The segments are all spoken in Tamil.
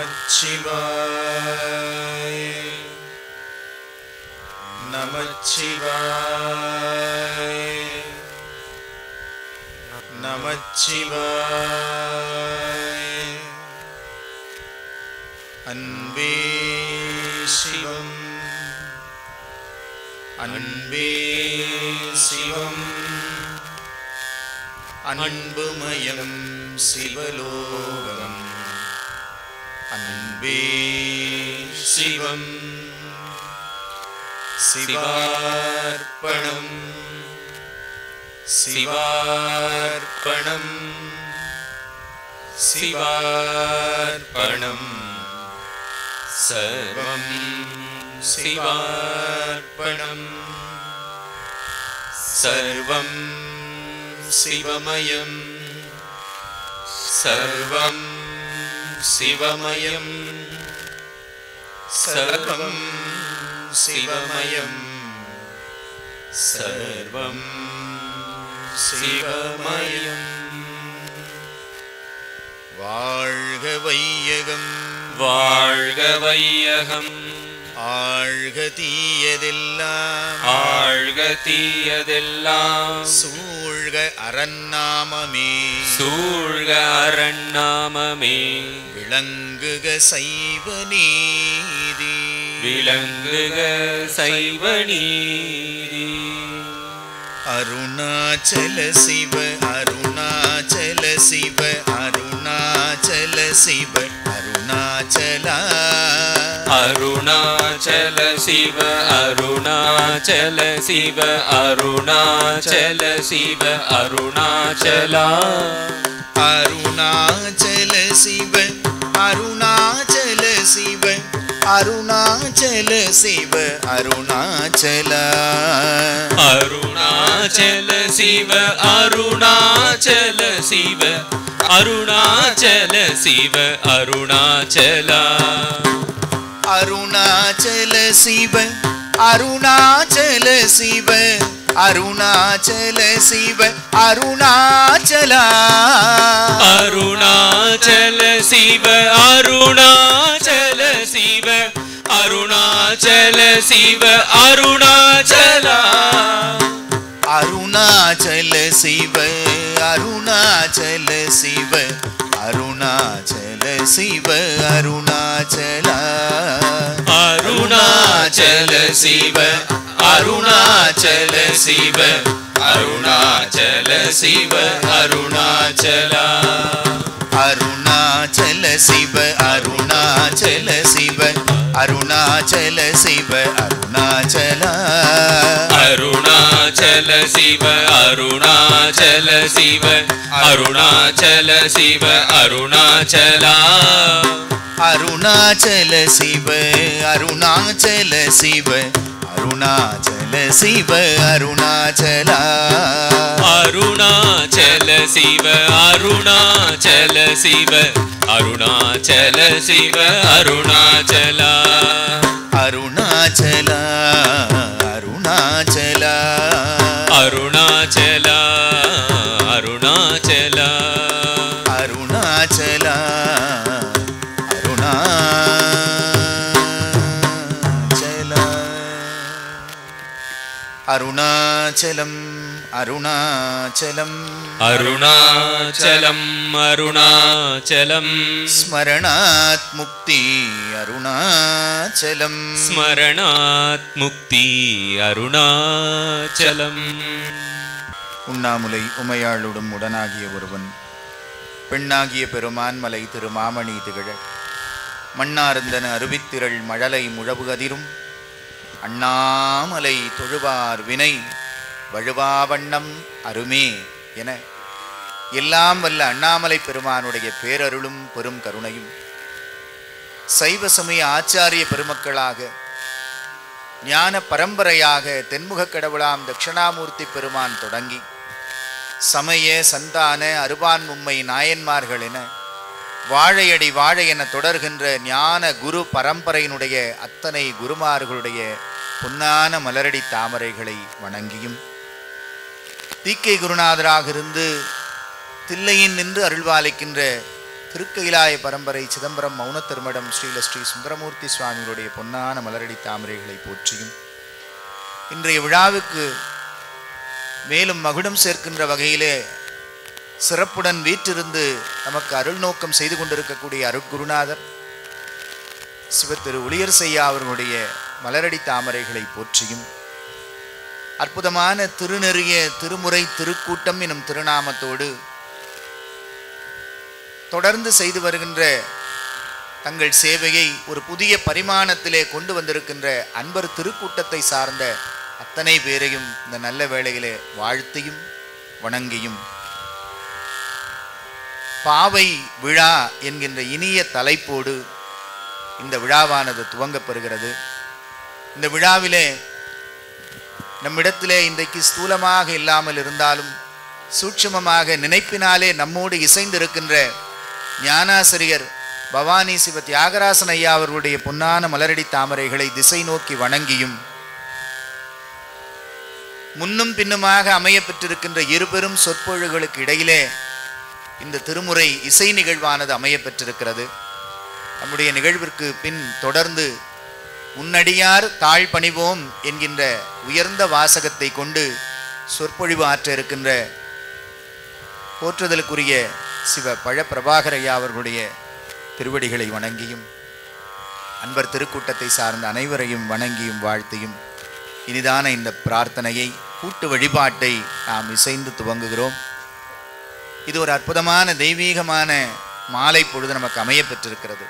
நமச்சிவாய நமச்சிவாய நமச்சிவாய அன்பே சிவம் அன்பே சிவம் அன்புமயம் சிவலோகம் அன்பே சிவம் சிவார்ப்பணம் சிவார்ப்பணம் சிவார்ப்பணம் சர்வம் சிவார்ப்பணம் சர்வம் சிவமயம் சர்வம் சிவமயம் சர்வம் சிவமயம் சர்வம் சிவமயம் வாழ்க வையகம் வாழ்க வையகம் ஆழ்க தீயதெல்லாம் ஆழ்க தீயதெல்லாம் சூழ்க அரண்நாமமே சூழ்க அரண்நாமமே விளங்குக சைவ நீதி விளங்குக சைவ நீதி அருணாச்சல சிவ அருணாச்சல சிவ அருணாச்சல சிவ அருணாச்சலா அருணாச்சல சிவ அருணாச்சல சிவ அருணாச்சல சிவ அருணாச்சலா அருணாச்சல சிவ அருணாச்சல சிவ அருணாச்சல சிவ அருணாச்சலா அருணாச்சல சிவ அருணாச்சல சிவ அருணாச்சல சிவ அருணாச்சலா அருணாச்சல சிவ அருணாச்சல சிவ அருணாச்சல சிவ அருணாச்சலா அருணாச்சல சிவ அருணாச்சல சிவ அருணாச்சல சிவ அருணாச்சலா அருணாச்சல சிவ அருணாச்சல சிவ அருணாச்சல சிவ அருணாச்சலா அருணாச்சல சிவ அருணாச்சல சிவ அருணாச்சல சிவ அருணாச்சலா அருணாச்சல சிவ அருணாச்சல சிவ அருணாச்சல சிவ அருணாச்சலா அருணாச்சல சிவ அருணாச்சல சிவ அருணாச்சல சிவ அருணாச்சலா அருணாச்சல சிவ அருணாச்சல சிவ அருணாச்சல சிவ அருணாச்சலா அருணாச்சல சிவ அருணாச்சல சிவ அருணாச்சல சிவ அருணாச்சலா அருணாச்சலா அருணாச்சலா அருணாச்சலா அருணாச்சலா அருணாச்சலா அருணாச்சலா அருணாச்சலம் அருணாச்சலம் அருணாச்சலம் அருணாச்சலம் ஸ்மரணாத் முக்தி அருணாச்சலம் ஸ்மரணாத் முக்தி அருணாச்சலம் உண்ணாமுலை உமையாளுடன் உடனாகிய ஒருவன் பெண்ணாகிய பெருமான் மலை திருமாமணி திகழ மண்ணார்ந்தன அருவித்திரள் மழலை முழவு அதிரும் அண்ணாமலை தொழுவார் வினை வழுவா வண்ணம் அருமே என எல்லாம் வல்ல அண்ணாமலை பெருமானுடைய பேரருளும் பெரும் கருணையும் சைவ சமய ஆச்சாரிய பெருமக்களாக ஞான பரம்பரையாக தென்முகக் கடவுளாம் தட்சிணாமூர்த்தி பெருமான் தொடங்கி சமய சந்தான அருபான் மும்மை நாயன்மார்கள் என வாழையடி வாழை என தொடர்கின்ற ஞான குரு பரம்பரையினுடைய அத்தனை குருமார்களுடைய பொன்னான மலரடி தாமரைகளை வணங்கியும் தீக்கை குருநாதராக இருந்து தில்லையின் நின்று அருள்வாளிக்கின்ற திருக்கைலாய பரம்பரை சிதம்பரம் மௌன திருமடம் ஸ்ரீல ஸ்ரீ சுந்தரமூர்த்தி சுவாமிகளுடைய பொன்னான மலரடி தாமரைகளை போற்றியும் இன்றைய விழாவுக்கு மேலும் மகுடம் சேர்க்கின்ற வகையிலே சிறப்புடன் வீற்றிருந்து நமக்கு அருள் நோக்கம் செய்து கொண்டிருக்கக்கூடிய அருட்குருநாதர் சிவத்திரு ஒளியர் செய்யா அவர்களுடைய மலரடி தாமரைகளை போற்றியும் அற்புதமான திருநெறிய திருமுறை திருக்கூட்டம் எனும் திருநாமத்தோடு தொடர்ந்து செய்து வருகின்ற தங்கள் சேவையை ஒரு புதிய பரிமாணத்திலே கொண்டு வந்திருக்கின்ற அன்பர் திருக்கூட்டத்தை சார்ந்த அத்தனை பேரையும் இந்த நல்ல வேளையிலே வாழ்த்தியும் வணங்கியும் பாவை விழா என்கின்ற இனிய தலைப்போடு இந்த விழாவானது துவங்கப் பெறுகிறது இந்த விழாவிலே நம்மிடத்திலே இன்றைக்கு ஸ்தூலமாக இல்லாமல் இருந்தாலும் சூட்சுமமாக நினைப்பினாலே நம்மோடு இசைந்திருக்கின்ற ஞானாசிரியர் பவானி சிவ தியாகராசன் ஐயா அவர்களுடைய பொன்னான மலரடி தாமரைகளை திசை நோக்கி வணங்கியும் முன்னும் பின்னுமாக அமைய பெற்றிருக்கின்ற இருபெரும் சொற்பொழுகளுக்கு இடையிலே இந்த திருமுறை இசை நிகழ்வானது அமைய பெற்றிருக்கிறது நம்முடைய நிகழ்விற்கு பின் தொடர்ந்து உன்னடியார் தாழ் பணிவோம் என்கின்ற உயர்ந்த வாசகத்தை கொண்டு சொற்பொழிவு ஆற்ற இருக்கின்ற போற்றுதலுக்குரிய சிவ பழ பிரபாகர் ஐயா அவர்களுடைய திருவடிகளை வணங்கியும் அன்பர் திருக்கூட்டத்தை சார்ந்த அனைவரையும் வணங்கியும் வாழ்த்தியும் இனிதான இந்த பிரார்த்தனையை கூட்டு வழிபாட்டை நாம் இசைந்து துவங்குகிறோம் இது ஒரு அற்புதமான தெய்வீகமான மாலை பொழுது நமக்கு அமைய பெற்றிருக்கிறது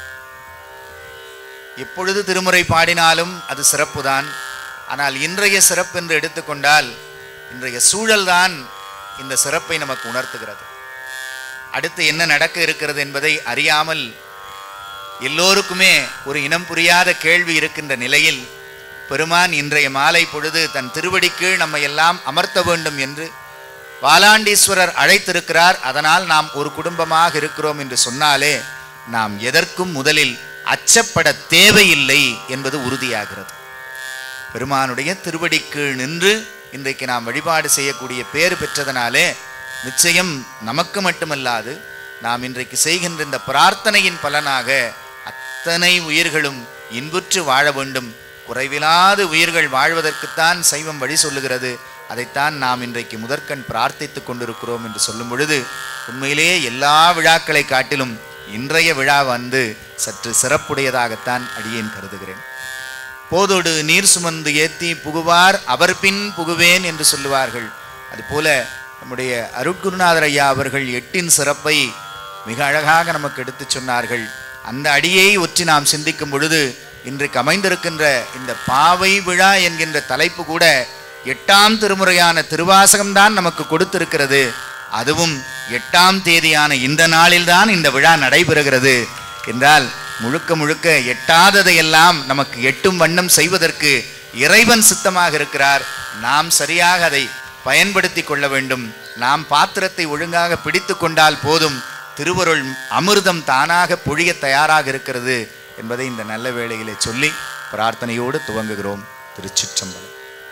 எப்பொழுது திருமுறை பாடினாலும் அது சிறப்புதான் ஆனால் இன்றைய சிறப்பு என்று எடுத்துக்கொண்டால் இன்றைய சூழல்தான் இந்த சிறப்பை நமக்கு உணர்த்துகிறது அடுத்து என்ன நடக்க இருக்கிறது என்பதை அறியாமல் எல்லோருக்குமே ஒரு இனம் புரியாத கேள்வி இருக்கின்ற நிலையில் பெருமான் இன்றைய மாலை பொழுது தன் திருவடிக்கீழ் நம்மை எல்லாம் அமர்த்த வேண்டும் என்று வாலாண்டீஸ்வரர் அழைத்திருக்கிறார் அதனால் நாம் ஒரு குடும்பமாக இருக்கிறோம் என்று சொன்னாலே நாம் எதற்கும் முதலில் அச்சப்பட தேவையில்லை என்பது உறுதியாகிறது பெருமானுடைய திருவடிக்கீழ் நின்று இன்றைக்கு நாம் வழிபாடு செய்யக்கூடிய பேறு பெற்றதனாலே நிச்சயம் நமக்கு மட்டுமல்லாது நாம் இன்றைக்கு செய்கின்ற இந்த பிரார்த்தனையின் பலனாக அத்தனை உயிர்களும் இன்புற்று வாழ வேண்டும் குறைவிலாது உயிர்கள் வாழ்வதற்குத்தான் சைவம் வழி சொல்லுகிறது அதைத்தான் நாம் இன்றைக்கு முதற்கண் பிரார்த்தித்துக் கொண்டிருக்கிறோம் என்று சொல்லும் பொழுது உண்மையிலேயே எல்லா விழாக்களை காட்டிலும் இன்றைய விழா வந்து சற்று சிறப்புடையதாகத்தான் அடியேன் கருதுகிறேன் போதோடு நீர் சுமந்து ஏத்தி புகுவார் அவர் பின் புகுவேன் என்று சொல்லுவார்கள் அதுபோல நம்முடைய அருட்குருநாதர் ஐயா அவர்கள் எட்டின் சிறப்பை மிக அழகாக நமக்கு எடுத்துச் சொன்னார்கள் அந்த அடியை ஒற்றி நாம் சிந்திக்கும் பொழுது இன்றைக்கு அமைந்திருக்கின்ற இந்த பாவை விழா என்கின்ற தலைப்பு கூட எட்டாம் திருமுறையான திருவாசகம்தான் நமக்கு கொடுத்திருக்கிறது அதுவும் எட்டாம் தேதியான இந்த நாளில்தான் இந்த விழா நடைபெறுகிறது என்றால் முழுக்க முழுக்க எட்டாததையெல்லாம் நமக்கு எட்டும் வண்ணம் செய்வதற்கு இறைவன் சித்தமாக இருக்கிறார் நாம் சரியாக அதை பயன்படுத்தி கொள்ள வேண்டும் நாம் பாத்திரத்தை ஒழுங்காக பிடித்து கொண்டால் போதும் திருவருள் அமிர்தம் தானாக பொழிய தயாராக இருக்கிறது என்பதை இந்த நல்ல வேளையிலே சொல்லி பிரார்த்தனையோடு துவங்குகிறோம் திருச்சிற்றம்பலம்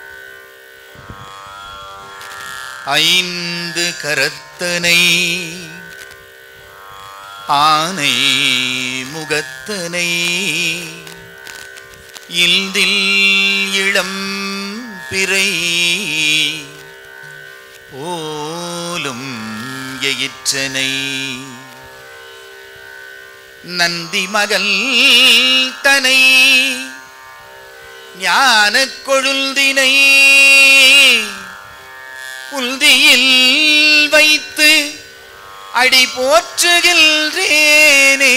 ஐந்து கரத்தனை ஆனை முகத்தனை இல்தில் இளம் பிறை போலும் எயிற்றனை நந்தி மகள் தனை ஞானக் கொழுந்தினை புல்தியில் வைத்து அடி போற்றுகின்றேனே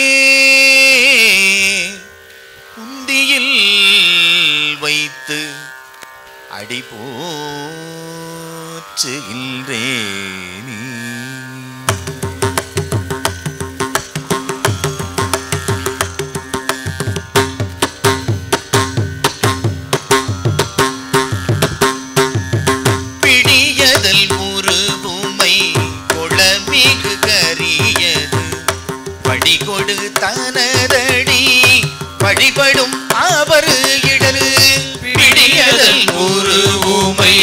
புந்தியில் வைத்து அடி போற்றுகின்றேனே பிடியதல் முருகுமை கொளமிகு கரியது வழிகொடு தனதடி வழிபடும் அவர் இடரு பிடியதல் உருவுமை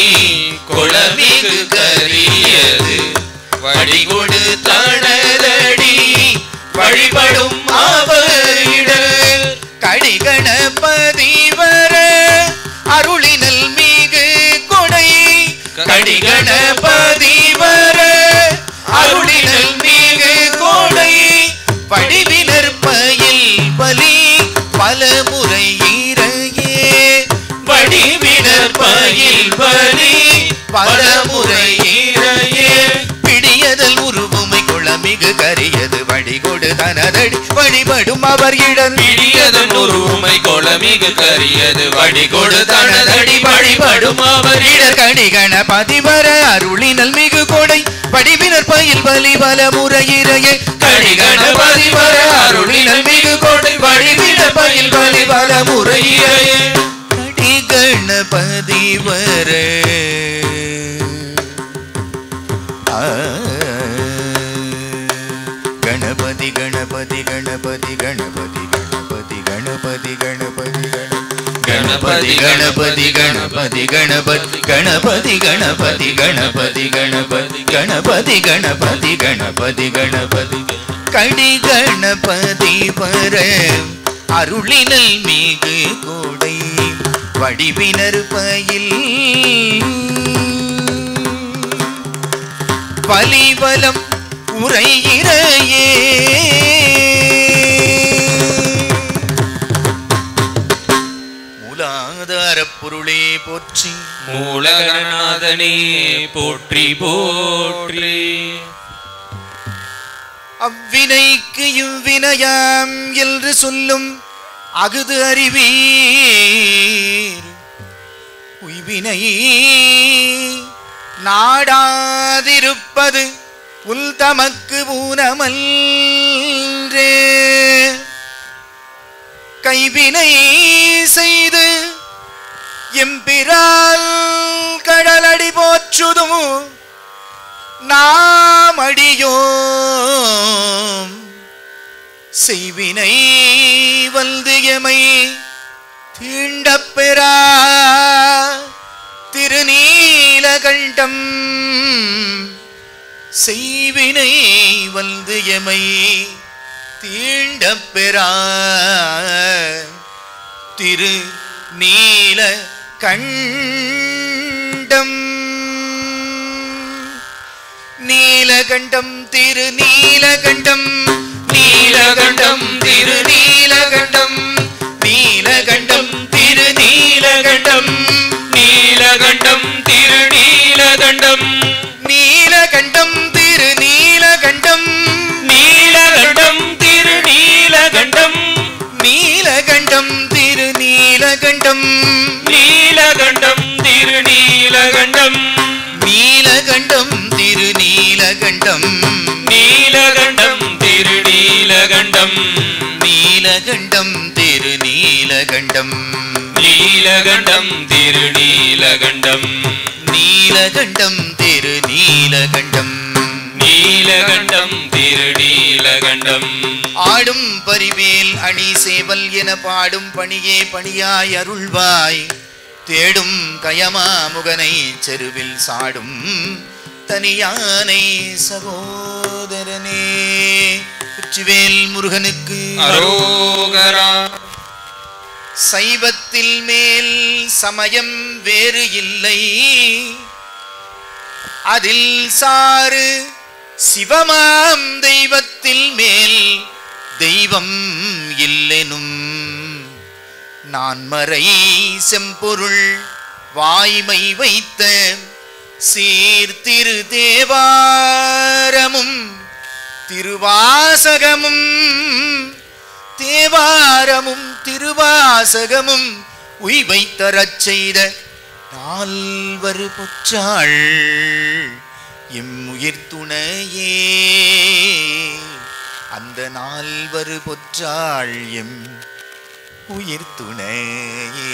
கொளமிகு கரியது வழிகொடு தனதடி வழிபடும் அவரிடர் கடிகணபதி வர அருளினல் மிகு கொடை கடிகணபதி வர அருளினல் மிகு கொடை வடிவினர் பயில் பலி பல முறை இறையே வடிவினர் பயில் பலி பல முறை இறையே பிடியதல் உருவுமை குளமிகு கரியது வழிகொடு தனதடி வழிபடும் அவர் இடர் பிடியதன் உருமை கொளமிகு கரியது வடிகொடு தனதடி வழிபடும் அவர் இடர் கணிகண பதிவர அருளினல் மிகு கொடை வடிவினர் பயில் பலி பல முறையிறையே கணிகணபதி வர அருளினல் மிகு கொடை வழிவினர் பயில் பலி பல முறையிறையே கணிகணபதி வர ஆ. கணபதி கணபதி கணபதி கணபதி கணபதி கணபதி கணபதி கணபதி கணபதி கணபதி கணபதி கணபதி கணபதி கணபதி கணபதி கணபதி கணபதி கணபதி கணபதி கடி கணபதி வர அருளினல் மிகு கோடை வடிவினர் பயில் பலிபலம் உரையிறையே மூலாதாரப் பொருளே போற்றி மூலகணநாதனே போற்றி போற்றி அவ்வினைக்கு இவ்வினையாம் என்று சொல்லும் அகுது அறிவீர் உய்வினை நாடாதிருப்பது உள் தமக்கு ஊனமல்றே கைவினை செய்து எம்பிரால் கடலடி போற்றுதும் நாம் அடியோம் செய்வினை வந்து எமை தீண்டப் பெறா திருநீலகண்டம் செய்வினை வந்து எமை தீண்டப் பெறா திரு நீல கண்டம் நீலகண்டம் திரு நீலகண்டம் நீலகண்டம் திரு நீலகண்டம் நீலகண்டம் திரு நீலகண்டம் நீலகண்டம் திருநீலகண்டம் நீலகண்டம் திரு நீலகண்டம் நீலகண்டம் திருநீலகண்டம் நீலகண்டம் திரு நீலகண்டம் நீலகண்டம் திருநீலகண்டம் நீலகண்டம் திரு நீலகண்டம் நீலகண்டம் திருநீலகண்டம் நீலகண்டம் திரு நீலகண்டம் நீலகண்டம் திருநீலகண்டம் நீலகண்டம் திரு நீலகண்டம் நீலகண்டம் திருநீலகண்டம் ஆடும் பரிவேல் அணி சேவல் என பாடும் பணியே பணியாய் அருள்வாய் தேடும் கயமா முகனை செருவில் சாடும் தனியானை சகோதரனே உச்சிவேல் முருகனுக்கு அரோகரா சைவத்தில் மேல் சமயம் வேறு இல்லை அதில் சாறு சிவமாம் தெய்வத்தில் மேல் தெய்வம் இல்லெனும் நான்மறை செம்பொருள் வாய்மை வைத்த சீர்திரு தேவாரமும் திருவாசகமும் தேவாரமும் திருவாசகமும் உய்வை தரச் செய்த நால்வரு பொற்றாள் எம் உயிர் துணையே அந்த நால்வரு பொற்றாள் எம் உயிர் துணையே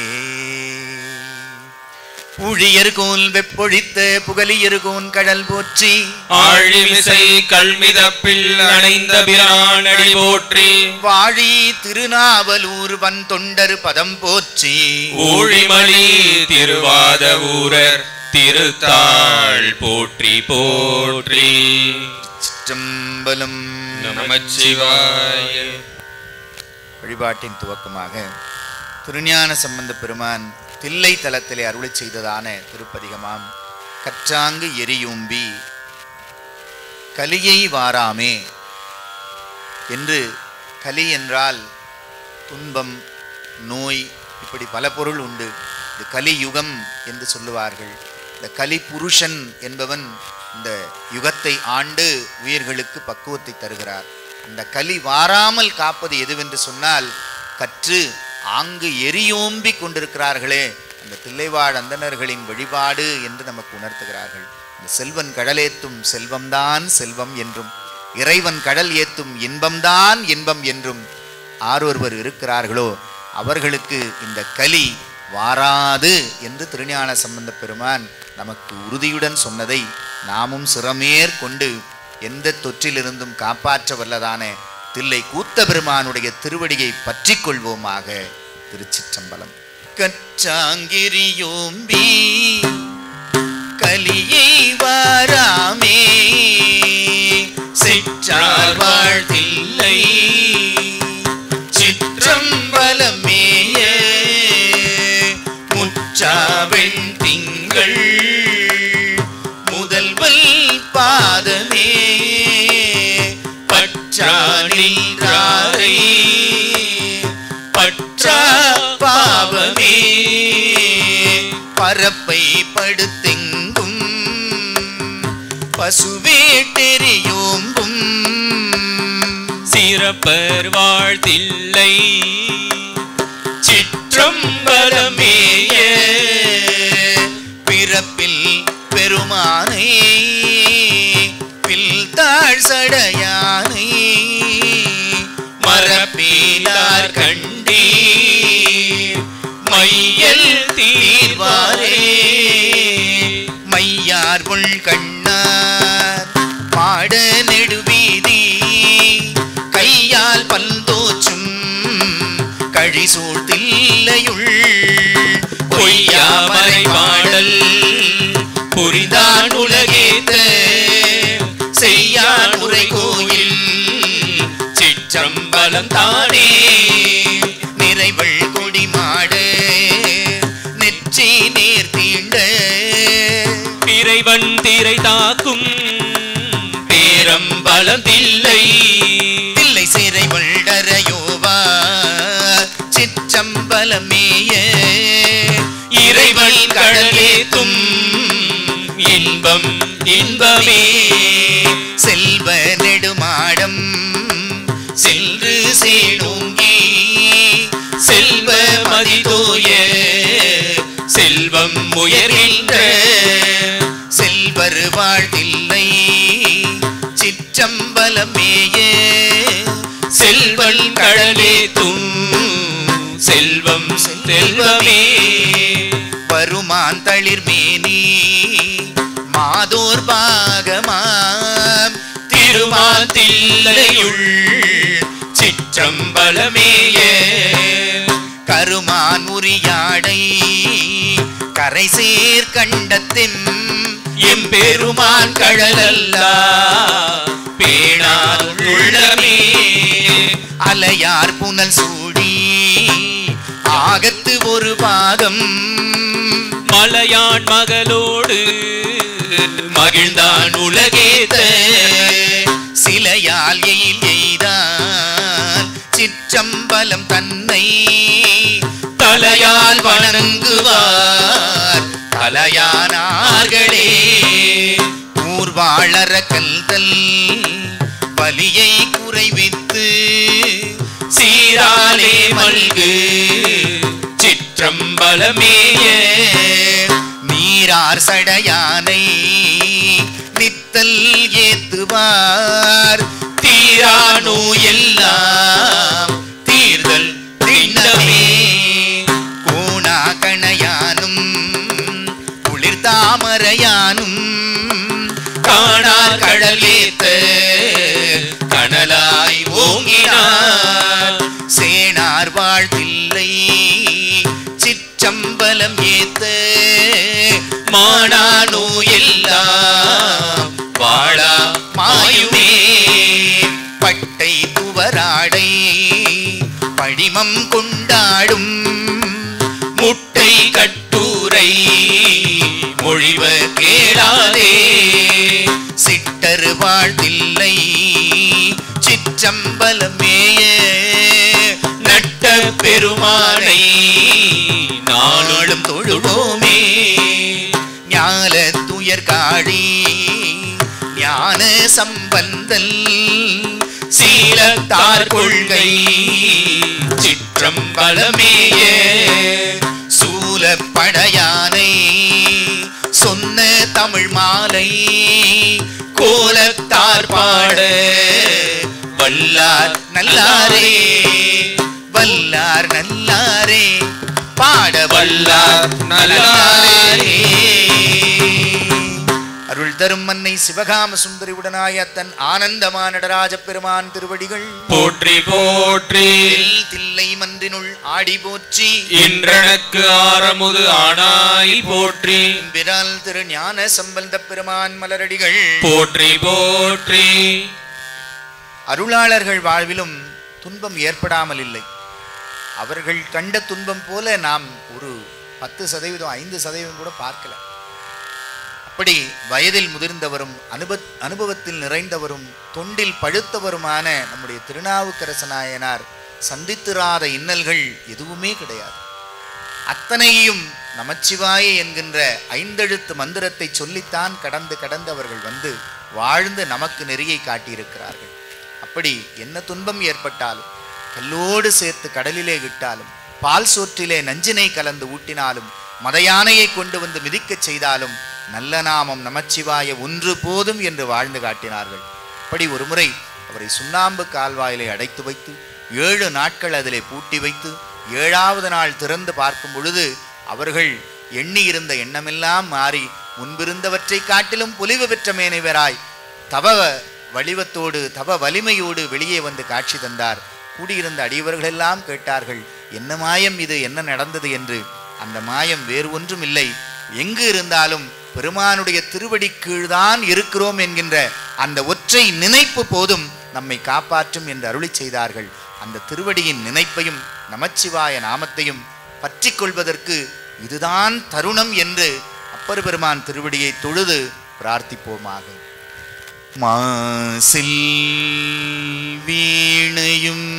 ஊழியர்கோன் வெப்பொழித்த புகழியர்கோன் கடல் போற்றி ஆழிமிசை கல்மிதப்பில் அணைந்த பிரானடி போற்றி வாழி திருநாவலூர் வன் தொண்டர் பதம் போற்றி ஊழிமணி திருவாத ஊரர் திருத்தாள் போற்றி போற்றி திருச்சிற்றம்பலம் நமச்சிவாய வழிபாட்டின் துவக்கமாக திருஞான சம்பந்த பெருமான் தில்லை தலத்திலே அருளி செய்ததான திருப்பதிகமாம் கற்றாங்கு எரியும்பி கலியை வாராமே என்று கலி என்றால் துன்பம் நோய் இப்படி பல பொருள் உண்டு இது கலியுகம் என்று சொல்லுவார்கள் இந்த கலி புருஷன் என்பவன் இந்த யுகத்தை ஆண்டு உயிர்களுக்கு பக்குவத்தை தருகிறார் அந்த கலி வாராமல் காப்பது எதுவென்று சொன்னால் கற்று ஆங்கு எரியோம்பி கொண்டிருக்கிறார்களே அந்த தில்லைவாழ் அந்தணர்களின் வழிபாடு என்று நமக்கு உணர்த்துகிறார்கள் இந்த செல்வன் கடலேத்தும் செல்வம்தான் செல்வம் என்றும் இறைவன் கடல் ஏத்தும் இன்பம்தான் இன்பம் என்றும் ஆரொருவர் இருக்கிறார்களோ அவர்களுக்கு இந்த கலி வாராது என்று திருஞான சம்பந்த பெருமான் நமக்கு உறுதியுடன் சொன்னதை நாமும் சிறமேற் கொண்டு எந்த தொற்றிலிருந்தும் காப்பாற்ற வல்லதான தில்லை கூத்த பெருமானுடைய திருவடியை பற்றி கொள்வோமாக திருச்சிற்றம்பலம் கற்றாங்கிரியோம்பி கலியை வாராமே சிற்றார் வாழ்தில்லை சிற்றம்பலமேய முற்றாவெண் திங்கள் முதல்வல் பாதமே பற்றானின்றாரை பற்றா பாவமே பரப்பை படுத்தெங்கும் பசுவேட்டெரியோம்பும் சிறப்பர் வாழ்த்தில்லை சிற்றம்பலமேய பிறப்பில் பெருமானை பில்தாழ் சடையானை மரப்பீலார் கண்டீ மையல் தீர்வாரே மையார் உள் கண்ணார் பாட நெடுவீதி கையால் பல்தோச்சும் கழிசூழ் தில்லையுள் பொய்யாமரை பாடல் புரிந்தான் உலகேத்த செய்யான் உரை கோயில் சிற்றம்பலம் தானே நிறைவள் கொடி மாட நெற்றி நேர் தீண்ட பிறைவன் திரை தாக்கும் பேரம்பலம் தில்லை தில்லை சிறை வண்டரையோவா சிற்றம்பலமேய இறைவன் கடலேத்தும் இன்பம் இன்பமே செல்வ நெடுமாடம் சென்று சேனோங்கி செல்வ மதிதோய செல்வம் உயர்கின்ற செல்வர் வாழ்தில்லை சிற்றம்பலமேய செல்வன் கடலேத்தும் செல்வம் செல்வமே வருமான் தளிர்மேனி மாதோர் பாகமாம் திருமான் தில்லையுள் சிற்றம்பலமேய கருமான் உரியாடை கரை சேர் கண்டத்தின் எம்பெருமான் கடலல்லா பேணாதுள்ளமே அலையார் புனல் சூடி ஆகத்து ஒரு பாகம் மலையான் மகளோடு மகிழ்ந்தான் உலகேத்த சிலையால் எயில் எய்தான் சிற்றம்பலம் தன்னை தலையால் வணங்குவார் தலையானார்களே ஊர்வாழற கல்தல் பலியை குறைவித்து சீராலே மல்கு சிற்றம்பலமேய நீரார் சடையானை நித்தல் ஏத்துவார் தீரானோ எல்லாம் தீர்தல் திண்ணமே கோணா கணையானும் குளிர் தாமரையானும் காணார் கடல் ஏத்த கனலாய் ஓங்கினார் சேனார் வாழ்த்தில்லை சிற்றம்பலம் ஏத்த மானானோ எல்லாம் வாழா மாயுமே நாமம் கொண்டாடும் முட்டை கட்டுரை மொழிவ கேளாதே சிட்டர் வாழ்தில்லை சிற்றம்பலமேய நட்ட பெருமானை நாளும் நாளும் தொழுவோமே ஞால துயர் காழி ஞான சம்பந்தல் சீலத்தார் கொள்கை சிற்றம்பலமேய சூலப்படையானை சொன்ன தமிழ் மாலை கோலத்தார் பாட வல்லார் நல்லாரே வல்லார் நல்லாரே பாட வல்லார் நல்லாரே அருள் தரும் மன்னை சிவகாம சுந்தரி உடனாய தன் ஆனந்தமான நடராஜ பெருமான் திருவடிகள் போற்றி போற்றி தில் தில்லை மன்றினுள் ஆடி போற்றி இன்றனக்கு ஆரமுது ஆனாய் போற்றி பிறால் திரு ஞான சம்பந்த பெருமான் மலரடிகள் போற்றி போற்றி அருளாளர்கள் வாழ்விலும் துன்பம் ஏற்படாமல் இல்லை அவர்கள் கண்ட துன்பம் போல நாம் ஒரு பத்து சதவீதம் ஐந்து சதவீதம் கூட பார்க்கல அப்படி வயதில் முதிர்ந்தவரும் அனுப அனுபவத்தில் நிறைந்தவரும் தொண்டில் பழுத்தவருமான நம்முடைய திருநாவுக்கரசனாயனார் சந்தித்திராத இன்னல்கள் எதுவுமே கிடையாது அத்தனையும் நமச்சிவாய என்கின்ற ஐந்தெழுத்து மந்திரத்தை சொல்லித்தான் கடந்து கடந்து அவர்கள் வந்து வாழ்ந்து நமக்கு நெறியை காட்டியிருக்கிறார்கள் அப்படி என்ன துன்பம் ஏற்பட்டாலும் கல்லோடு சேர்த்து கடலிலே இட்டாலும் பால் சோற்றிலே நஞ்சினை கலந்து ஊட்டினாலும் மத யானையை கொண்டு வந்து மிதிக்கச் செய்தாலும் நல்ல நாமம் நமச்சிவாய ஒன்று போதும் என்று வாழ்ந்து காட்டினார்கள் அப்படி ஒரு முறை அவரை சுண்ணாம்பு கால்வாயிலே அடைத்து வைத்து ஏழு நாட்கள் அதிலே பூட்டி வைத்து ஏழாவது நாள் திறந்து பார்க்கும் பொழுது அவர்கள் எண்ணி இருந்த எண்ணமெல்லாம் மாறி முன்பிருந்தவற்றை காட்டிலும் பொலிவு பெற்ற மேனைவராய் தவ வடிவத்தோடு தவ வலிமையோடு வெளியே வந்து காட்சி தந்தார் கூடியிருந்த அடியவர்களெல்லாம் கேட்டார்கள் என்ன மாயம் இது என்ன நடந்தது என்று அந்த மாயம் வேறு ஒன்றும் இல்லை எங்கு இருந்தாலும் பெருமானுடைய திருவடி கீழ்தான் இருக்கிறோம் என்கின்ற அந்த ஒற்றை நினைப்பு போதும் நம்மை காப்பாற்றும் என்று அருளிச் செய்தார்கள் அந்த திருவடியின் நினைப்பையும் நமச்சிவாய நாமத்தையும் பற்றி கொள்வதற்கு இதுதான் தருணம் என்று அப்பர் பெருமான் திருவடியை தொழுது பிரார்த்திப்போமாக மாசில் வீணையும்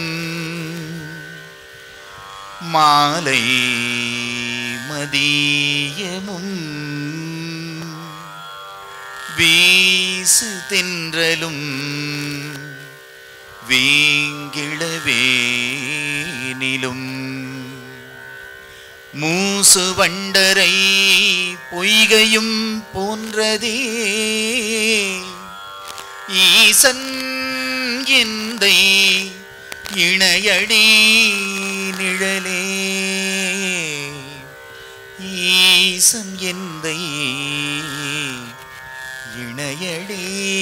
மாலை மதியமும் வீசு தென்றலும் வேங்கிழவேனிலும் மூசு வண்டரை பொய்கையும் போன்றதே ஈசன் எந்தை இணையடி நிழலே ஈசன் எந்தை இணையடி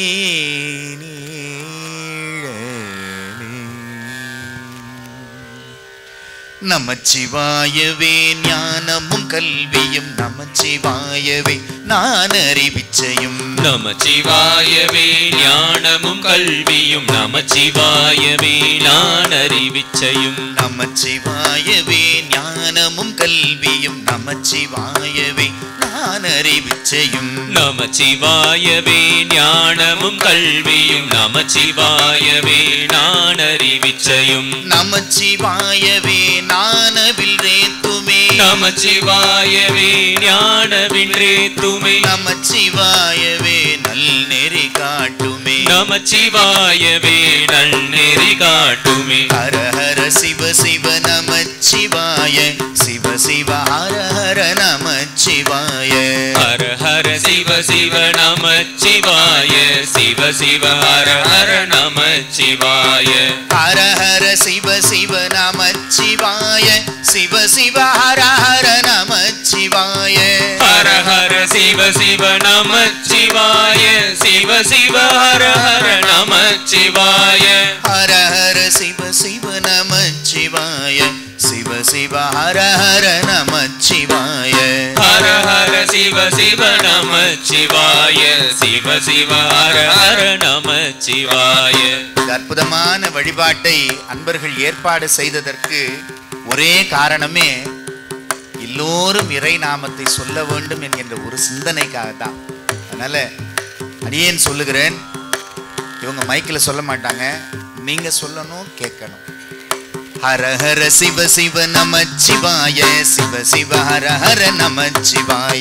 நீழலே நமச்சிவாயவே ஞானமும் கல்வியும் நமச்சிவாயவே நான் அறிவிச்சையும் நமச்சிவாயவே ஞானமும் கல்வியும் நமச்சிவாயவே நான் அறிவிச்சையும் நமச்சிவாயவே ஞானமும் கல்வியும் நமச்சிவாயவே நான் அறிவிச்சையும் நமச்சிவாயவே ஞானமும் கல்வியும் நமச்சிவாயவே நான் அறிவிச்சையும் நமச்சிவாயவே நானவில் ரேத்துமே நமச்சிவாயவே ஞானவின்றே துமை நமச்சிவாயவே நல் நெறி காட்டுமே நமச்சிவாயவே நன்னெறி காட்டுமே ஹர ஹர சிவ சிவ நமச்சிவாய சிவ சிவ ஹர ஹர நமச்சிவாய ஹர ஹர சிவ சிவ நமச்சிவாய சிவ சிவ ஹர ஹர நமச்சிவாய ஹர ஹர சிவ சிவ நமச்சிவாய சிவ சிவ ஹர ஹர நமச்சிவாய ஹர ஹர சிவ சிவ நமச்சிவாய சிவ சிவ ஹர ஹர நமச்சிவாய ஹர ஹர சிவ சிவ நமச்சிவாய சிவ சிவ ஹர ஹர நமச்சிவாய ஹர ஹர சிவ சிவ நமச்சிவாய சிவ சிவ ஹர ஹர நமச்சிவாய இந்த அற்புதமான வழிபாட்டை அன்பர்கள் ஏற்பாடு செய்ததற்கு ஒரே காரணமே எல்லோரும் இறை நாமத்தை சொல்ல வேண்டும் என்கின்ற ஒரு சிந்தனைக்காகத்தான் அதனால அடியேன் சொல்லுகிறேன் இவங்க மைக்கில் சொல்ல மாட்டாங்க நீங்க சொல்லணும் கேட்கணும் ஹர ஹர சிவ சிவ நம சிவாய சிவ சிவ ஹர ஹர நம சிவாய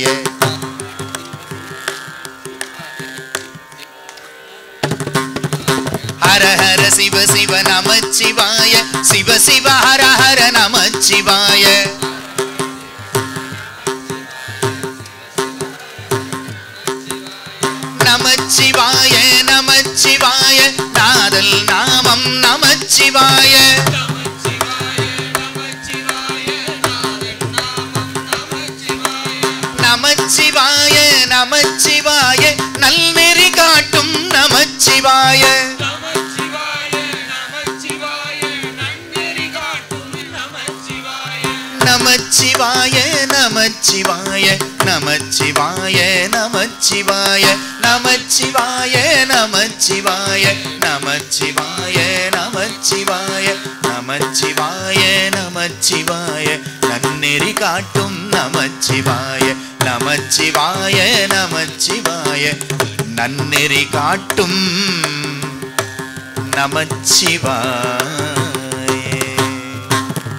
ஹர ஹர சிவ சிவ நம சிவாய சிவ சிவ ஹர ஹர நம சிவாய நமச்சிவாய நமச்சிவாய நாதல் நாமம் நமச்சிவாய நமச்சிவாய நமச்சிவாய நல்நெறி காட்டும் நமச்சிவாய நமச்சிவாய நமச்சிவாய நமச்சிவாய நமச்சிவாய நமச்சிவாய நமச்சிவாய நமச்சிவாய நமச்சிவாய நமச்சிவாய நமச்சிவாய நன்னெறி காட்டும் நமச்சிவாய நமச்சிவாய நமச்சிவாய நன்னெறி காட்டும் நமச்சிவாய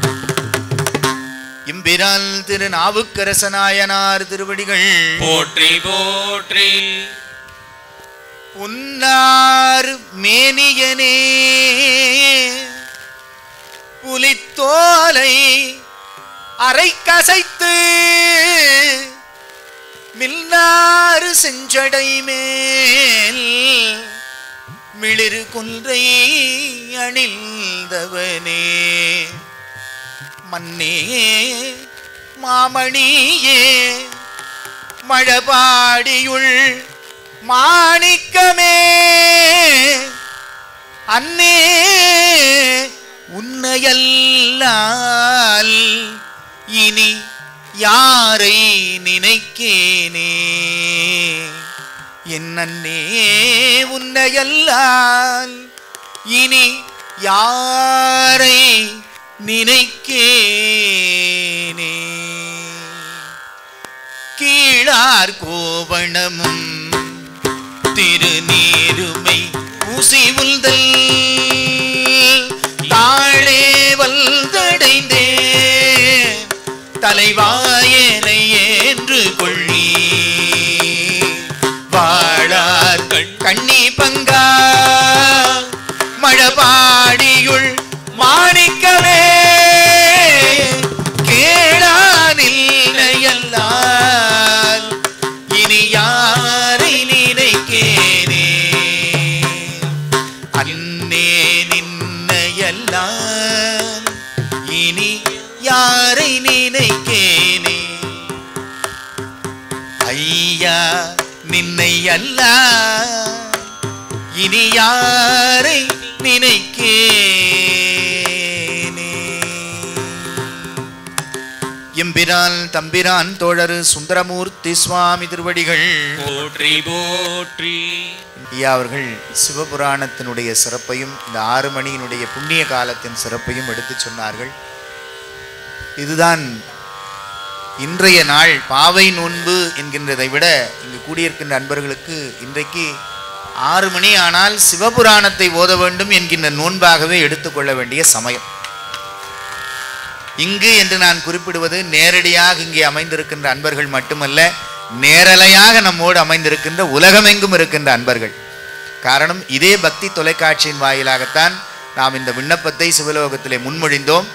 இம்பிரால் திரு நாவுக்கரசனாயனார் திருவடிகள் போற்றி போற்றி உன்னார் மேனியனே புலித்தோலை அரை கசைத்து மில்லாறு செஞ்சடை மேல் மிளிரு கொன்றை அணிந்தவனே மன்னே மாமணியே மழபாடியுள் மாணிக்கமே அன்னே உன்னையல்லால் இனி யாரை நினைக்கேனே என் அன்னே உன்னையல்லால் இனி யாரை நினைக்கேனே கீழார் கோவணமும் திருநீருமை ஊசி உள்தல் தாழே வல்தடைந்தே தலைவாயனை என்று கொள்ளி வாழார் கண்ணி பங்கா மழபாடியுள் மாணிக்கமே கேளானில்லையல்லால் இனி யாரை நினைக்கேனே அன்னே நின்னையல்லால் இனி யாரை நினைக்கேனே ஐயா நின்னை அல்ல இனி யாரை நினைக்கேனே எம்பிரான் தம்பிரான் தோழரு சுந்தரமூர்த்தி சுவாமி திருவடிகள் போற்றி போற்றி ஐயா அவர்கள் சிவபுராணத்தினுடைய சிறப்பையும் இந்த ஆறு மணியினுடைய புண்ணிய காலத்தின் சிறப்பையும் எடுத்துச் சொன்னார்கள் இதுதான் இன்றைய நாள் பாவை நோன்பு என்கின்றதை விட இங்கு கூடியிருக்கின்ற அன்பர்களுக்கு இன்றைக்கு ஆறு மணி ஆனால் சிவபுராணத்தை ஓத வேண்டும் என்கின்ற நோன்பாகவே எடுத்துக்கொள்ள வேண்டிய சமயம் இங்கு என்று நான் குறிப்பிடுவது நேரடியாக இங்கே அமைந்திருக்கின்ற அன்பர்கள் மட்டுமல்ல நேரலையாக நம்மோடு அமைந்திருக்கின்ற உலகமெங்கும் இருக்கின்ற அன்பர்கள் காரணம் இதே பக்தி தொலைக்காட்சியின் வாயிலாகத்தான் நாம் இந்த விண்ணப்பத்தை சிவலோகத்திலே முன்மொழிந்தோம்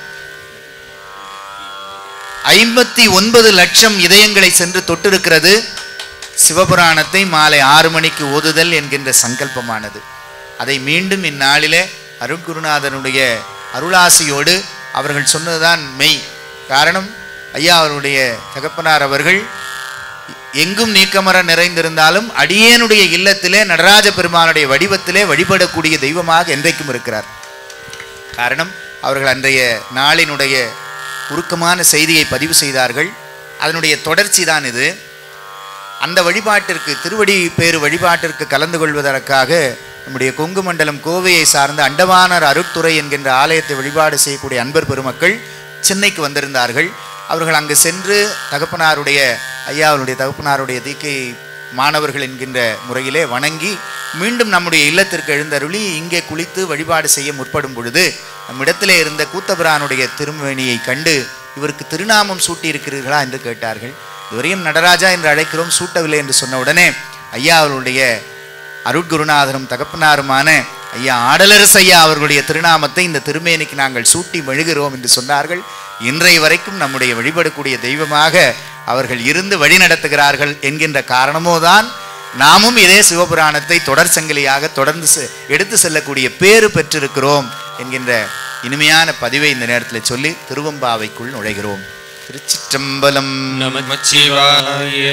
ஐம்பத்தி ஒன்பது லட்சம் இதயங்களை சென்று தொட்டிருக்கிறது சிவபுராணத்தை மாலை ஆறு மணிக்கு ஓதுதல் என்கின்ற சங்கல்பமானது அதை மீண்டும் இந்நாளிலே அருட்குருநாதனுடைய அருளாசியோடு அவர்கள் சொன்னதுதான் மெய் காரணம் ஐயா அவருடைய தகப்பனார் அவர்கள் எங்கும் நீக்கமர நிறைந்திருந்தாலும் அடியேனுடைய இல்லத்திலே நடராஜ பெருமானுடைய வடிவத்திலே வழிபடக்கூடிய தெய்வமாக என்றைக்கும் இருக்கிறார் காரணம் அவர்கள் அன்றைய நாளினுடைய உருக்கமான செய்தியை பதிவு செய்தார்கள் அதனுடைய தொடர்ச்சி தான் இது அந்த வழிபாட்டிற்கு திருவடி பேரு வழிபாட்டிற்கு கலந்து கொள்வதற்காக நம்முடைய கொங்கு மண்டலம் கோவையை சார்ந்த அண்டவானர் அருட்துறை என்கின்ற ஆலயத்தை வழிபாடு செய்யக்கூடிய அன்பர் பெருமக்கள் சென்னைக்கு வந்திருந்தார்கள் அவர்கள் அங்கு சென்று தகப்பனாருடைய ஐயா அவருடைய தகப்பனாருடைய தீக்கை மாணவர்கள் என்கின்ற முறையிலே வணங்கி மீண்டும் நம்முடைய இல்லத்திற்கு எழுந்தருளி இங்கே குளித்து வழிபாடு செய்ய முற்படும் பொழுது நம்மிடத்திலே இருந்த கூத்தபிரானுடைய திருமேனியை கண்டு இவருக்கு திருநாமம் சூட்டியிருக்கிறீர்களா என்று கேட்டார்கள் இதுவரையும் நடராஜா என்று அழைக்கிறோம் சூட்டவில்லை என்று சொன்ன உடனே ஐயா அவருடைய அருட்குருநாதரும் தகப்பனாருமான ஐயா ஆடலரசு ஐயா அவர்களுடைய திருநாமத்தை இந்த திருமேனிக்கு நாங்கள் சூட்டி மெழுகிறோம் என்று சொன்னார்கள் இன்றைய வரைக்கும் நம்முடைய வழிபடக்கூடிய தெய்வமாக அவர்கள் இருந்து வழி நடத்துகிறார்கள் என்கின்ற காரணமோதான் நாமும் இதே சிவபுராணத்தை தொடர் சங்கிலியாக தொடர்ந்து செ- எடுத்து செல்லக்கூடிய பேறு பெற்றிருக்கிறோம் என்கின்ற இனிமையான பதிவை இந்த நேரத்தில் சொல்லி திருவம்பாவைக்குள் நுழைகிறோம் திருச்சிற்றம்பலம் நமச்சிவாய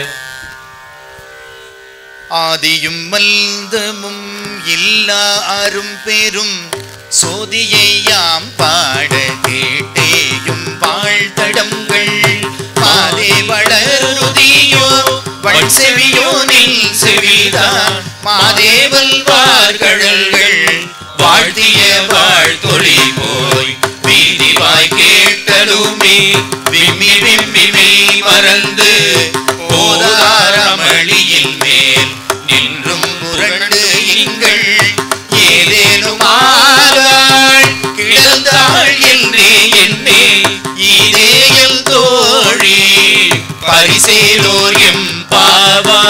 ஆதியும் மல்தமும் இல்லா அரும் பெரும் சோதியையாம் பாட கேட்டேயும் வாழ்த்தடங்கள் மாதே வளருதியோ வள் செவியோ நில் செவிதான் மாதேவல் வார்கழல்கள் வாழ்த்திய வாழ்த்தொழி போய் வீதி வாய் கேட்டலுமே விம்மி விம்மி மெய் மறந்து போதாரமளியின் மேல் நின்றும் புரண்டு இங்கள் ஏதேனும் ஆகாள் கிடந்தாள் என்னே என்னே இதேயல் தோழி பரிசேலோர் எம் பாவா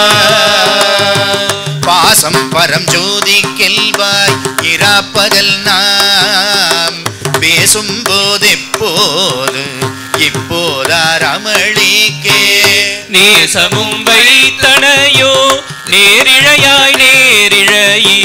பாசம் பரம் ஜோதி கெல்வாய் இராப்பகல் நாம் பேசும் போதெப்போது இப்போதார் அமளிக்கே நேசமும் வைத்தனையோ நேரிழையாய் நேரிழையி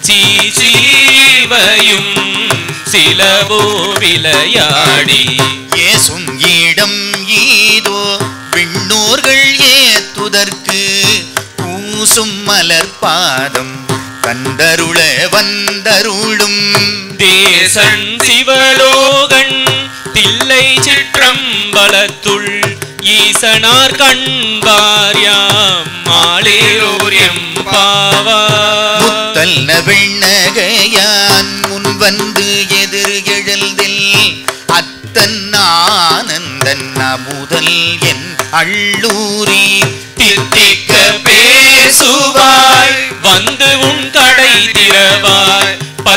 சீசீவையும் சிலவோ விளையாடி ஏசும் இடம் ஈதோ விண்ணோர்கள் ஏத்துதற்கு பூசும் மலர் பாதம் கந்தருள வந்தருளும் தேசன் சிவலோகன் தில்லை சிற்றம்பலத்துள் ஈசனார் கண்பார்யாம் மாலேரோர் எம்பாவா முத்தல்ல வெண்ணகையான் முன் வந்து எதிர் எழல்தில் அத்தன் ஆனந்தன் அமுதல் என் அள்ளூரி தித்திக்க பேசுவாய் வந்து உன் கடை திறவாய்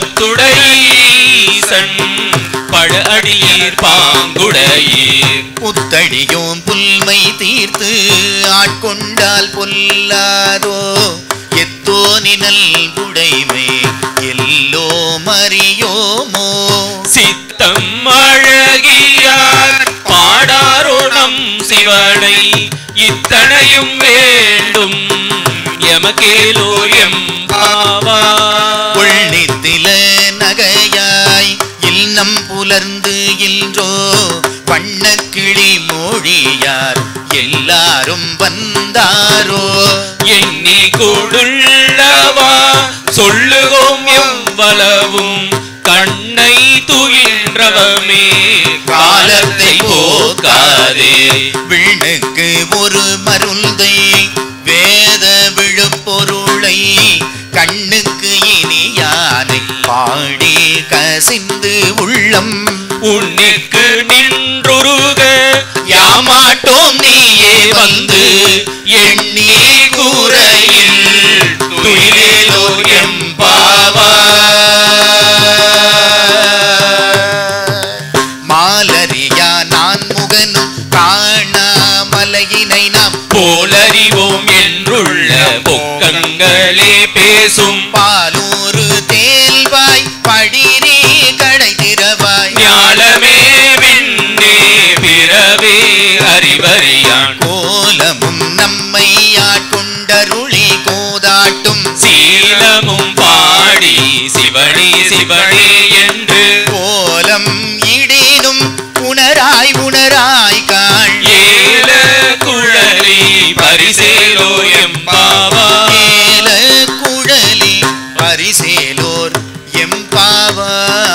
பத்துடையீசன் பழ அடியீர் பாங்குடையீர் புத்தடியோம் புல்மை தீர்த்து ஆட்கொண்டால் பொல்லாதோ எத்தோ நினல் புடைமை எல்லோ மறியோமோ சித்தம் அழகியார் பாடாரோ நம் சிவனை இத்தனையும் வேண்டும் எமக்கேலோ எம்பாவா உள்ளித்தில நகையாய் இல்லம் புலர்ந்து இன்றோ வண்ணக்கிளி மொழியார் எல்லாரும் வந்தாரோ எண்ணி கொடுள்ளவா சொல்லுவோம் எவ்வளவும் கண்ணை துயின்றவமே காலத்தை போக்காதே விண்ணுக்கு ஒரு மருந்தை வேத விழுப்பொருளை கண்ணுக்கு இனியானை பாடி கசிந்து உள்ளம் உன்னிற்கு நின்றுருக யாமாட்டோம் நீயே வந்து எண்ணி கூரையில் துயிலேலோ எம்பாவா மாலரியா நான் முகனும் காணாமலையினை நாம் போலறிவோம் என்றுள்ள பொக்கங்களே பேசும் பாலூரு தேல்வாய் படிரே கடை திறவாய் ஞாலமே விண்ணே பிறவே அறிவறியான் கோலமும் நம்மை ஆட்கொண்டருளி கோதாட்டும் சீலமும் பாடி சிவனே சிவனே என்று கோலம் இடேனும் உணராய் உணராய் காள் ஏல குழலி பரிசேலோ எம்பாவா ஏல குழலி பரிசேலோர் எம்பாவா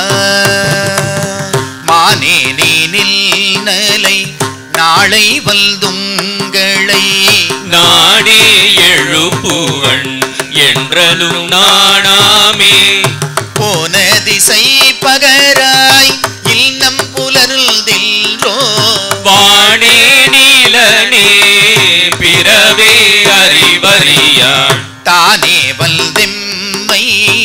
மானே நீ நில்நலை நாளை வல்துங்களை நாடே எழுப்புவன் என்றலும் நாணாமே போன திசை பகராய் இல்லம் புலருள்தில்ரோ வானே நீலனே பிறவே அறிவறியான் தானே வல்தெம்மை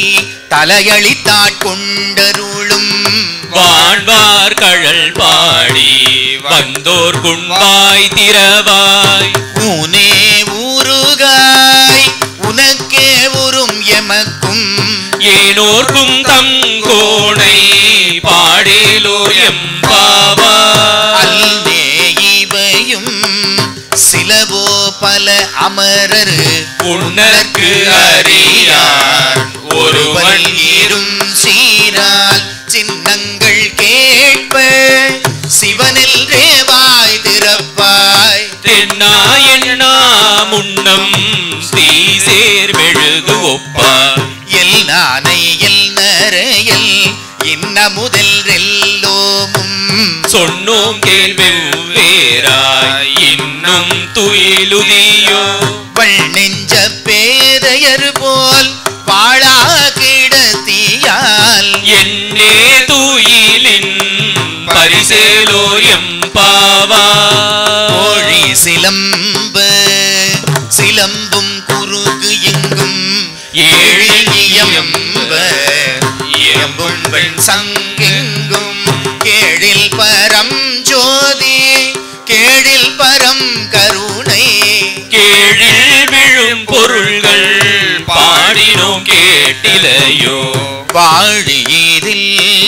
தலையளித்தாட்கொண்டருளும் வான்வார் கழல் பாடி வந்தோர் குண்பாய் திரவாய் ஊனே ஊருகாய் உனக்கே உறும் எமக்கும் ஏனோர்க்கும் தம் கோணை பாடேலோ எம்பாவா அல்லே இவையும் சிலவோ பல அமரர் உன்னற்கு அறியான் ஒருவன் இரும் சீரால் சின்னங்கள் கேட்ப சிவனில் ரேவாய் திறப்பாய் தென்னா என்னா முன்னம் ஸ்ரீசேர் மெழுகு ஒப்பார் எல் நானை எல் நரையல் இன்ன முதல் எல்லோமும் சொன்னோம் கேள்வெவ்வேறாய் இன்னும் துயிலுதியோ வள் நெஞ்ச பேதையர் போல் வாழா கிடத்தியால் என்னே துயிலின் பரிசேலோ எம்பாவா கோழி சிலம்ப சிலம்பும் குறுகு எங்கும் ஏழில் இயம்ப இயம்பும் வெண் சங்கெங்கும் கேழில் பரம் ஜோதி கேழில் பரம் கருணை கேழில் விழும் பொருள்கள் பாடினோம் கேட்டிலையோ வாழியதில்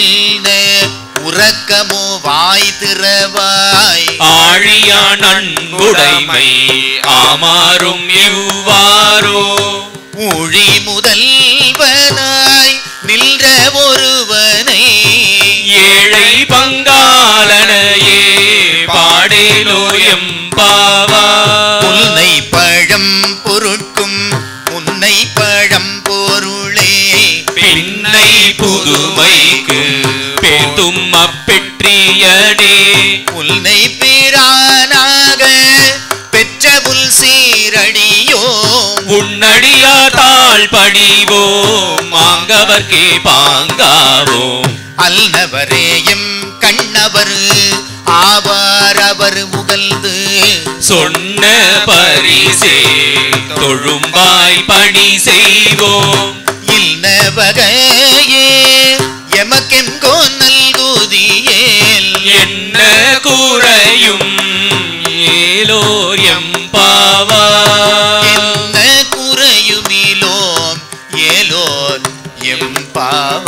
உறக்கமோ வாய் திறவாய் ஆழியான் அன்புடைமை ஆமாறும் எவ்வாறோ ஊழி முதல்வனாய் நின்ற ஒருவனை ஏழை பங்காளனையே பாடேலோ எம்பாவா முல்லை பழம் பொருட்கும் முன்னை பழம் பொருளே பின்னை புதுமைக்கு பேத்தும் அப்பெற்றியனே உன்னை பேரானாக பெற்ற புல் சீரடியோ உன்னடியார் தாழ் பணிவோம் மாங்கவர்க்கே பாங்காவோம் அல்லவரேயும் கண்ணவர் ஆவார் அவர் முகல்து சொன்ன பரிசே தொழும்பாய் பணி செய்வோம் இல்ல வகையே எமக்கெங்கோ நல்குதியேல் என்ன கூறையும் ஏலோர் எம்பாவா என்ன குறையுமிலோம் ஏலோன் எம்பாவ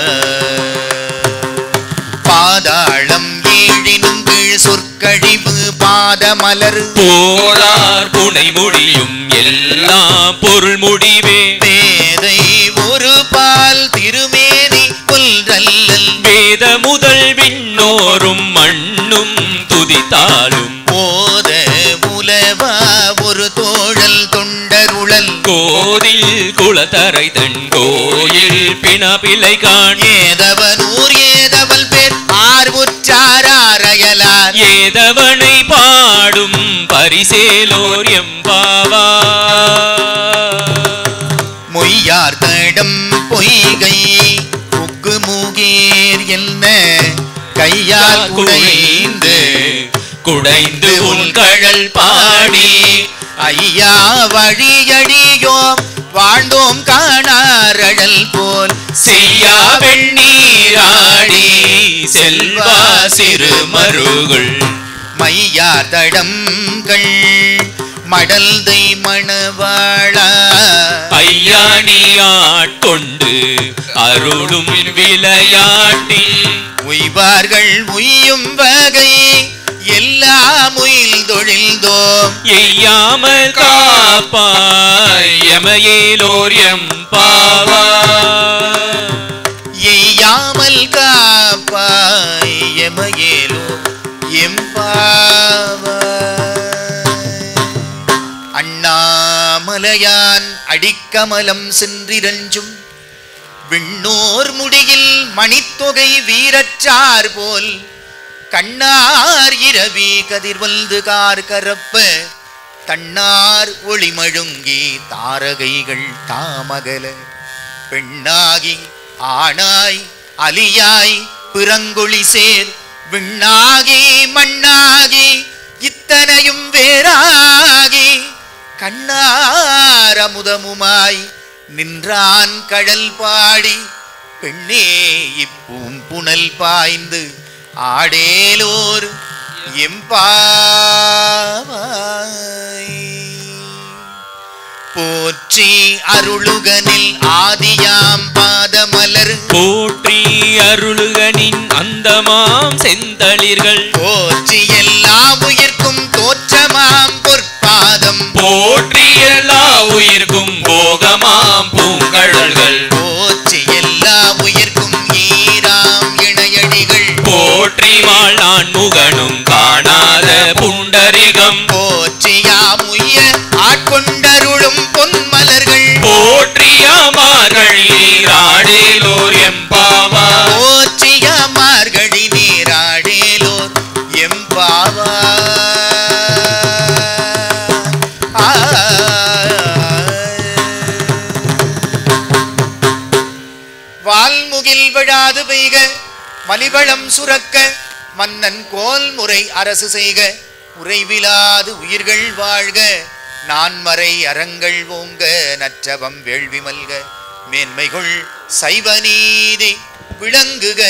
பாதாளம் ஏழினும் கீழ் சொற்கழிவு பாதமலர் போதார் புனை முடியும் எல்லாம் பொருள் முடிவே பேதை ஒரு பால் திருமேனி புல்ரல்லல் வேத முதல் விண்ணோரும் மண்ணும் துதித்தாலும் போத உலவா ஒரு தோழல் தொண்டருளல் கோதில் குளத்தரை தன் கோயில் பிணபிலை காண் ஏதவனூர் ஏதவல் பேர் ஆர்வுற்றாரயலார் ஏதவனை பாடும் பரிசேலோர் எம்பாவா மொய்யார் தடம் பொய்கை புக்கு மூகேர் என்ன கையால் குடைந்து குடைந்து உன் கழல் பாடி ஐயா வழியடியோம் வாழ்ந்தோம் காணாரழல் போல் செய்யா வெண்ணீராடி செல்வா சிறு மருகுள் மையார் தடங்கள் மடல்தை மணவாளா ஐயா நீ ஆட்கொண்டு அருளும் விளையாட்டில் உய்வார்கள் உய்யும் வகை எல்லாம் உயில் தொழில்தோம் எய்யாமல் காப்பாய் எமையேலோர் எம்பாவா எய்யாமல் காப்பாய் எமையேலோ எம்பாவாய் அண்ணாமலையான் அடிக்கமலம் சென்றிரஞ்சும் விண்ணோர் முடியில் மணித்தொகை வீரற்றார் போல் கண்ணார் இரவி கதிர்வல்து கார் கரப்ப தன்னார் ஒளிமழுங்கி தாரகைகள் தாமகல பெண்ணாகி ஆணாய் அலியாய் பிறங்கொழி சேர் விண்ணாகி மண்ணாகி இத்தனையும் வேறாகி கண்ணாரமுதமுமாய் நின்றான் கடல் பாடி பெண்ணே இப்பூம்புணல் பாய்ந்து ஆடேலோர் எம்பாவாய் போற்றி அருளுகனில் ஆதியாம் பாதமலர் போற்றி அருளுகனின் அந்தமாம் செந்தளிர்கள் போற்றி எல்லா உயிர்க்கும் தோற்றமாம் பொற்பாதம் போற்றி எல்லா உயிர்க்கும் போகமாம் பூங்கழல்கள் போற்றி எல்லா உயிர்க்கும் ஈராம் இணையடிகள் போற்றி வாழ்நான் முகனும் காணாத புண்டரிகம் போற்றியாம் உய்ய ஆட்கொண்டருளும் பொன்மலர்கள் போற்றியமார்கள் நீராடேலோர் எம்பாவா போற்றிய மார்கழி நீராடேலோர் எம்பாவா வால்முகில் விழாது பெய்க மலிவளம் சுரக்க மன்னன் கோல் முறை அரசு செய்க உறைவிலாது உயிர்கள் வாழ்க நான்மறை அறங்கள் ஓங்க நற்றவம் வேள்வி மல்க மேன்மைகள் சைவ நீதி விளங்குக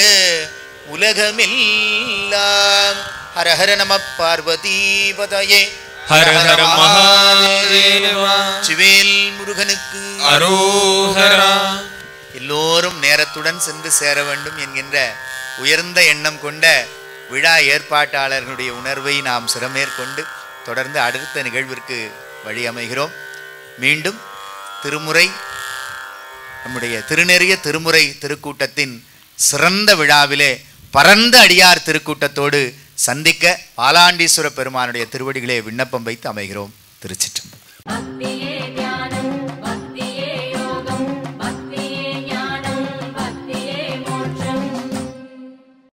உலகமெல்லாம் ஹரஹர நம பார்வதீபதயே ஹர ஹர மகாதேவா சிவேல் முருகனுக்கு அரோஹரா எல்லோரும் நேரத்துடன் சென்று சேர வேண்டும் என்கின்ற உயர்ந்த எண்ணம் கொண்ட விழா ஏற்பாட்டாளர்களுடைய உணர்வை நாம் சிறமேற்கொண்டு தொடர்ந்து அடுத்த நிகழ்விற்கு வழி அமைகிறோம் மீண்டும் திருமுறை நம்முடைய திருநெறிய திருமுறை திருக்கூட்டத்தின் சிறந்த விழாவிலே பரந்த அடியார் திருக்கூட்டத்தோடு சந்திக்க பாலாண்டீஸ்வர பெருமானுடைய திருவடிகளே விண்ணப்பம் வைத்து அமைகிறோம் திருச்சிற்றம்பலம் அப்பிய